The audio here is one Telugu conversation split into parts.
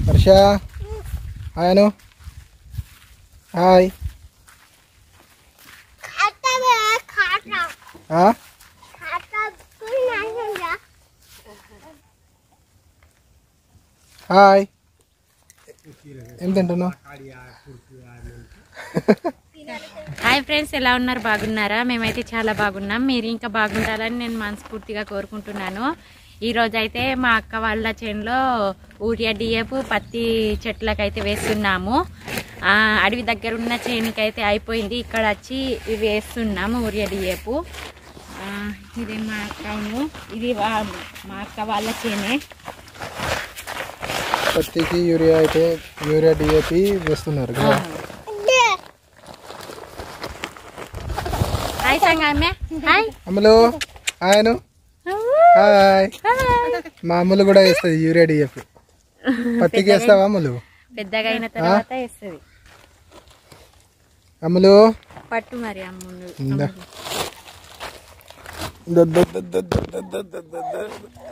హర్ష హాయ్ అను హాయ్ ఆ? హాయ్ ఏం తింటున్నావు హాయ్ ఫ్రెండ్స్ ఎలా ఉన్నారు బాగున్నారా మేమైతే చాలా బాగున్నాం మీరు ఇంకా బాగుండాలని నేను మనస్ఫూర్తిగా కోరుకుంటున్నాను ఈ రోజు అయితే మా అక్క వాళ్ళ చేనులో ఊరియా డిఎఫ్ పత్తి చెట్లకైతే వేస్తున్నాము ఆ, అడవి దగ్గర ఉన్న చేనుకి అయితే అయిపోయింది ఇక్కడ వచ్చి ఇవి వేస్తున్నాము ఊరియా డిఎఫ్ ఇది మా అక్కను ఇది వా- మా అక్క వాళ్ళ చేనే పత్తికి యూరియా అయితే యూరియా డిఏపి వేస్తున్నారు కదా హాయ్ సంగమ్మే hi Ammulu hi Anu hi మా అమ్ములు కూడా వేస్తుంది యూరియా డిఏపి పత్తికి వేస్తావా అమ్ములు పెద్దగా అయిన తర్వాత వేస్తుంది అమ్ములు పట్టు మరి అమ్ముండు ఇందా. ద- ద- ద- ద- ద- ద- ద- ద- ద- ద.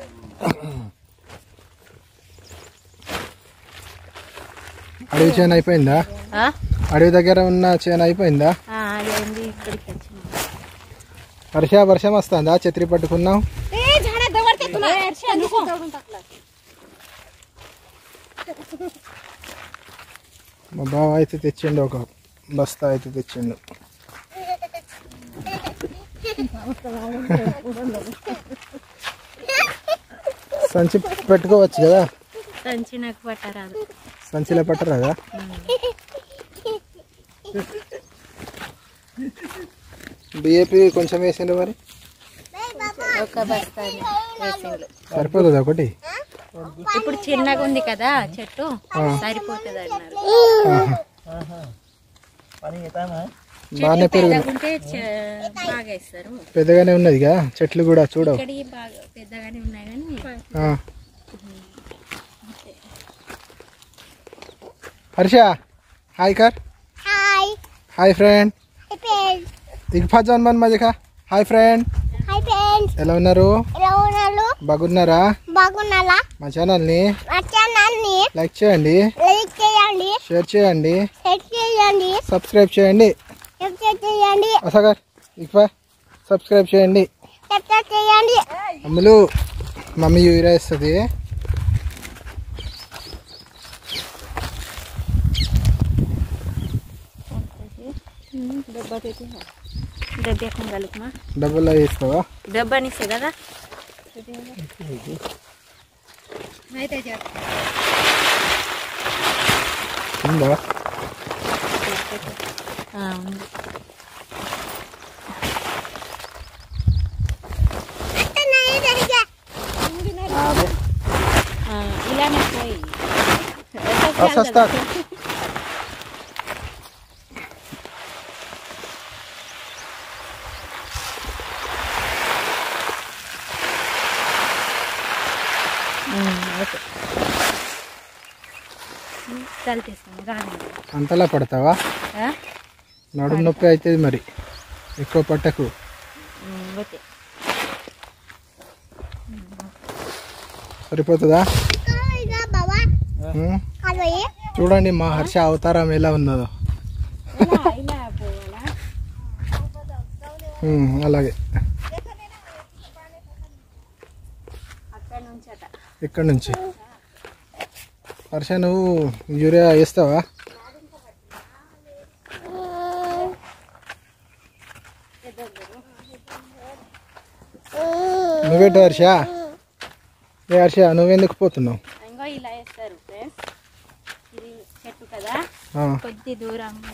అడవి చేను అయిపోయిందా ఆ? అడవి దగ్గర ఉన్న చేను అయిపోయిందా ఆ, అదేంది ఇక్కడికి వచ్చింది వర్ష వర్షం వస్తుందా ఛత్రి పట్టుకున్నావు మా బావ అయితే తెచ్చిండు ఒక బస్తా అయితే తెచ్చిండు సంచి పెట్టుకోవచ్చు కదా సంచి నాకు పట్టరాదు సంచిలో పట్టరాదా డిఏపి కొంచెం వేసిండు మరి ఒక బస్తా వేసిండ్రు సరిపోతుంది ఒకటి ఇప్పుడు చిన్నగా ఉంది కదా చెట్టు సరిపోతుంది అన్నారు బాగానే పెరుగు పెద్దగా ఉంటే చ- బాగా ఇస్తారు పెద్దగానే ఉన్నదిగా చెట్లు కూడా చూడవు ఇక్కడికి బాగా పెద్దగానే ఉన్నాయి కానీ ఆ. హర్ష హాయ్ కర్ hi hi friend hi friends ఇగ్ఫా జాన్ మన్ మజకా హాయ్ ఫ్రెండ్ హాయ్ ఫ్రెండ్స్ ఎలా ఉన్నారు ఎలా ఉన్నారు బాగున్నారా బాగున్నారా మా ఛానల్ని మా ఛానల్ని లైక్ చేయండి లైక్ చేయండి షేర్ చేయండి షేర్ చేయండి సబ్స్క్రైబ్ చేయండి సబ్స్క్రైబ్ చేయండి అసగర్ ఇగ్ఫా సబ్స్క్రైబ్ చేయండి సబ్స్క్రైబ్ చేయండి అమ్ములు మమ్మీ యూరియా ఇస్తుంది డబ్బా పెట్టి డబ్బా కలుపుమా డబ్బుల్లో ఇస్తావా డబ్బాని ఇస్తే కదా ఉందా ఆ, ఉంది. ఆ, ఇలానే పోయి వస్తా ఓకే కలిపేస్తాను రాను అంతలా పడతావా ఆ? నడుము నొప్పి అవుతుంది మరి ఎక్కువ పట్టకు ఉమ్, ఓకే సరిపోతుందా బాబా ఉమ్. కాదు చూడండి మా హర్ష అవతారం ఎలా ఉన్నదో ఇలా ఇలా పోవాలా ఉమ్, అలాగే అక్కడ నుంచి అట ఇక్కడ నుంచి హర్ష నువ్వు యూరియా వేస్తావా నువ్వేంటి హర్ష ఏ హర్ష నువ్వెందుకు పోతున్నావు ఇంకో ఇలా వేస్తారు ఫ్రెండ్స్ ఇది చెట్టు కదా ఆ, కొద్ది దూరంలో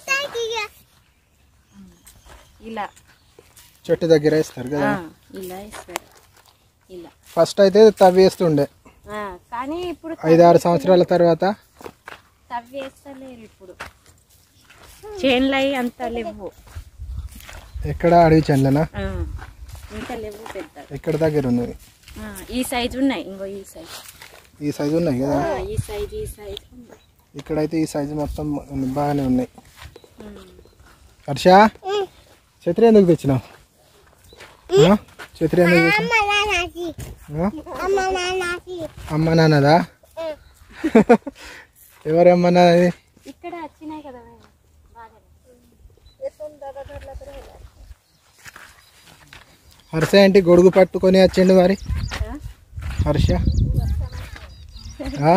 ఇలా చెట్టు దగ్గర వేస్తారు ఆ, కదా ఇలా వేస్తారు ఇలా ఫస్ట్ అయితే తవ్వేస్తుండే ఆ, కానీ ఇప్పుడు ఐదు ఆరు సంవత్సరాల తర్వాత తవ్వేస్తలేరు ఇప్పుడు చేన్లు అయి అంత లేవు ఎక్కడ అడవి చెందనా ఆ, ఇంకా లేవు పెద్ద ఎక్కడ దగ్గర ఉన్నది ఆ, ఈ సైజు ఉన్నాయి ఇంకో ఈ సైజు ఈ సైజు ఉన్నాయి కదా ఆ, ఈ సైజు ఈ సైజు ఉన్నాయి ఇక్కడైతే ఈ సైజు మొత్తం బాగానే ఉన్నాయి ఉమ్. హర్ష ఛత్రి ఎందుకు తెచ్చినావు ఆ? ఛత్రి ఎందుకు తెచ్చినావు అమ్మ నాన్నది ఆ? అమ్మ నాన్నది అమ్మ నాన్నదా ఎవరేమన్నా అది? ఇక్కడ వచ్చినాయి కదా హర్ష ఏంటి గొడుగు పట్టుకొని వచ్చిండు మరి హర్ష ఆ?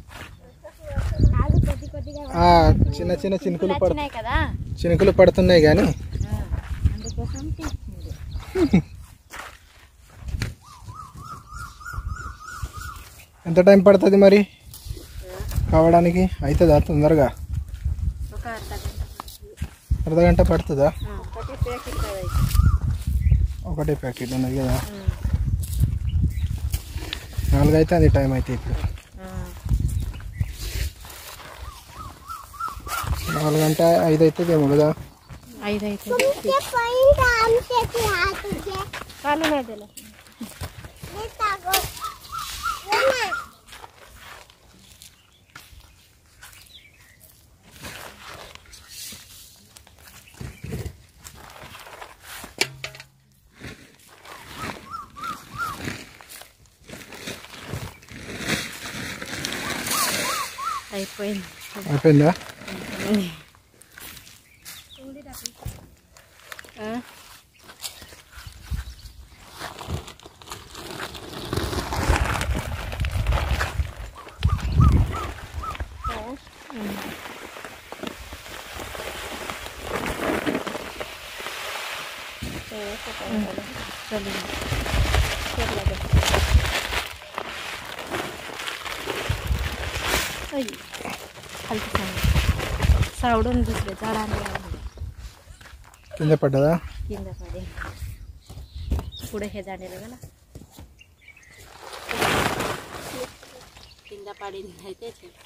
ఆ, చిన్న చిన్న చినుకులు పడు వచ్చినాయి కదా చినుకులు పడుతున్నాయి కానీ అందుకోసం తీసుకుంది ఎంత టైం పడుతుంది మరి కావడానికి అవుతుందా తొందరగా ఒక అర్ధ గంట అర్ధ గంట పడుతుందా ఒకటి ప్యాకెట్ కదా ఒకటే ప్యాకెట్ ఉన్నది కదా నాలుగు అయితే అది టైం అయితే ఇప్పుడు నాలుగు గంట ఐదు అవుతుంది ఏమో కదా ఐదు అయితే तुमचे पॉइंट आमचे की हात तुझे కాలు नाही दिलं मी टाको ये ना అయిపోయింది అయిపోయిందా ఆ? चलिए खाली सावडून दुसरे झाडांना लागले కింద పడ్డదా కింద పడి पुढे हे झालेलं కదా కింద పడింది అయితే చెప్పు.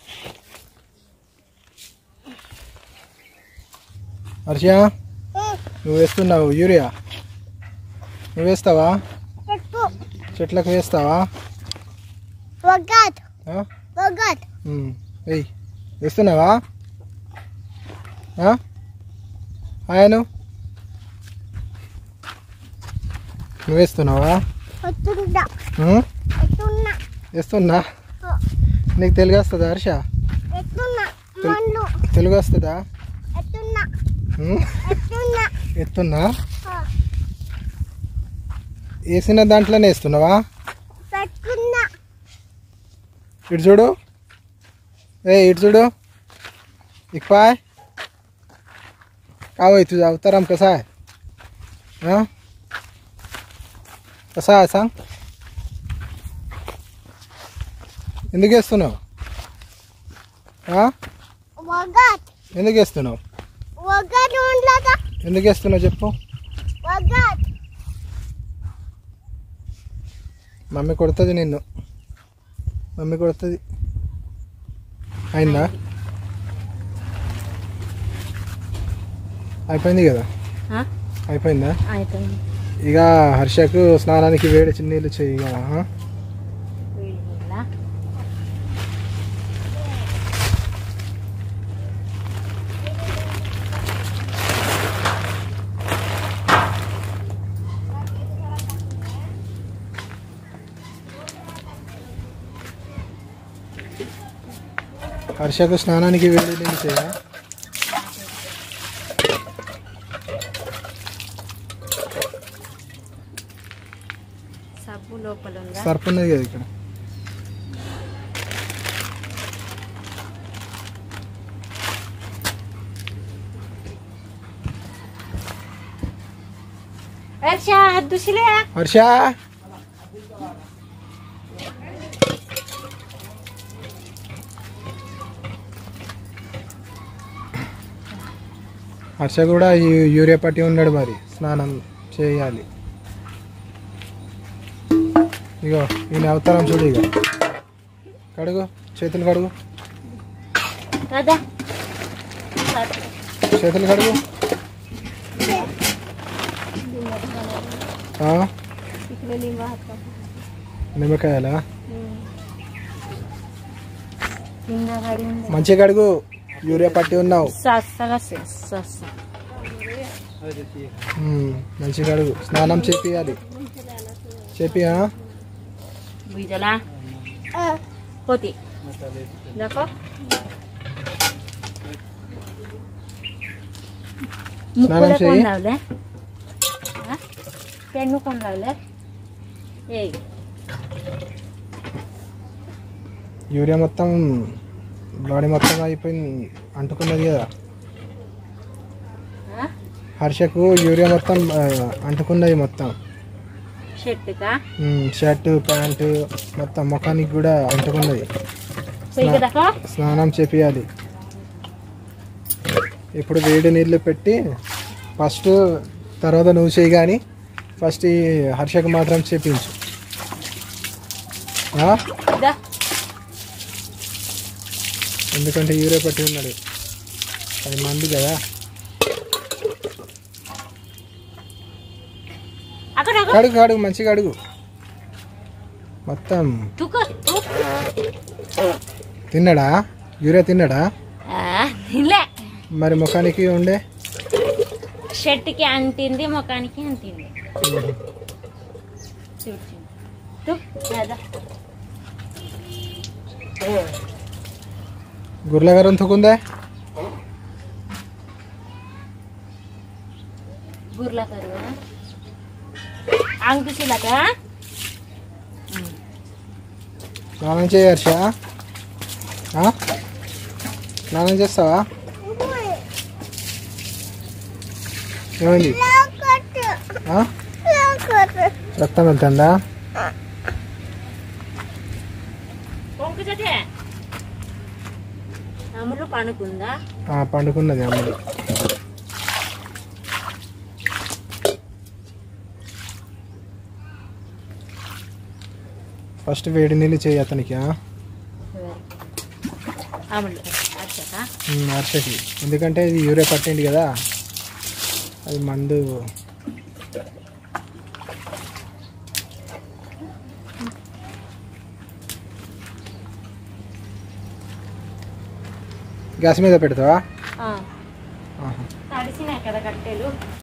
హర్ష నువ్వు వేస్తున్నావు యూరియా నువ్వు వేస్తావా Tekku, చెట్లకు వేస్తావా wagat, ఆ? wagat. ఉమ్, వెయ్యి వేస్తున్నావా ఆ? ఆయను నువ్వు వేస్తున్నావా Otunda, ఉమ్, otuna, వేస్తున్నా నీకు తెలుగు వస్తుందా హర్ష etuna, mandu, తెలుగు వస్తుందా etuna, ఉమ్, etuna. ఎత్తున్నా Ha, వేసిన దాంట్లోనే వేస్తున్నావా petkuna, ఇటు చూడు ఏ ఇటు చూడు इक पाय का होय तुझा अवताराम कसा आहे हा कसा आहे सांग ఎందుకు వేస్తున్నావు ఆ? wagat, ఎందుకు వేస్తున్నావు wagat ఉండలా का ఎందుకు వేస్తున్నావు చెప్పు wagat. మమ్మీ కొడుతుంది నిన్ను మమ్మీ కొడుతుంది అయిందా అయిపోయింది కదా ఆ? అయిపోయిందా అయిపోయింది ఇక హర్షకు స్నానానికి వేడి చిన్న నీళ్ళు చెయ్యి ఇక, ఆ? వేడి నీళ్ళ హర్షకు స్నానానికి వేడి నీళ్ళు చెయ్య సబ్బు లోపల ఉందా సర్ఫ్ ఉన్నది కదా ఇక్కడ హర్ష हात धुशील హర్ష హర్ష కూడా ఈ యూరియా పట్టి ఉన్నాడు మరి స్నానం చేయాలి ఇగో ఈయన అవతారం చూడు ఇక కడుగు చేతులు కడుగు दादा చేతులు కడుగు ఆ? నిమ్మకాయలా కింద పడి ఉంది మంచిగా కడుగు యూరియా పట్టి ఉన్నావు సస్సగా సస్స ఉమ్, మంచిగా కడుగు స్నానం చేపియాలి చేపియా बुजला Eh, होती देखो స్నానం मुकुला చేయి. कोण लावले पेनू कोण लावले ए యూరియా మొత్తం బాడీ మొత్తం అయిపోయింది అంటుకున్నది కదా హర్షకు యూరియా మొత్తం ఆ, అంటుకున్నది మొత్తం షర్ట్ का ఉమ్, షర్టు ప్యాంటు మొత్తం ముఖానికి కూడా అంటుకున్నది सही का देखो స్నానం చేపియాలి ఇప్పుడు వేడి నీళ్ళు పెట్టి ఫస్ట్ తర్వాత నువ్వు చేయి కానీ ఫస్ట్ ఈ హర్షకు మాత్రం చేపించు ఆ? दा ఎందుకంటే యూరియా పట్టి ఉన్నాడు అది మంది కదా అక్కడ అక్కడ కడుగు కడుగు మంచిగా అడుగు మొత్తం తుకు తు తిన్నాడా యూరియా తిన్నాడా తినలే మరి ముఖానికి ఉండే షర్ట్కి అంటింది ముఖానికి అంటింది చూడు తు లేదా గుర్లగారం తుకుందే గుర్లా కరువు అంకుశులక స్నానం చేయి హర్ష ఆ? స్నానం చేస్తావా ఏమైంది ఆ? రక్తం వెళ్తుందా పొంకుచటే అమ్ములు పనుకుందా ఆ, పండుకున్నది అమ్మడు ఫస్ట్ వేడి నీళ్ళు చేయి అతనికి ఆ? అమ్ములు అచ్చక ఉమ్, హర్షకి ఎందుకంటే ఇది యూరియా పట్టింది కదా అది మందు గ్యాస్ మీద పెడతావా ఆహా. తడిసినాయి కదా కట్టెలు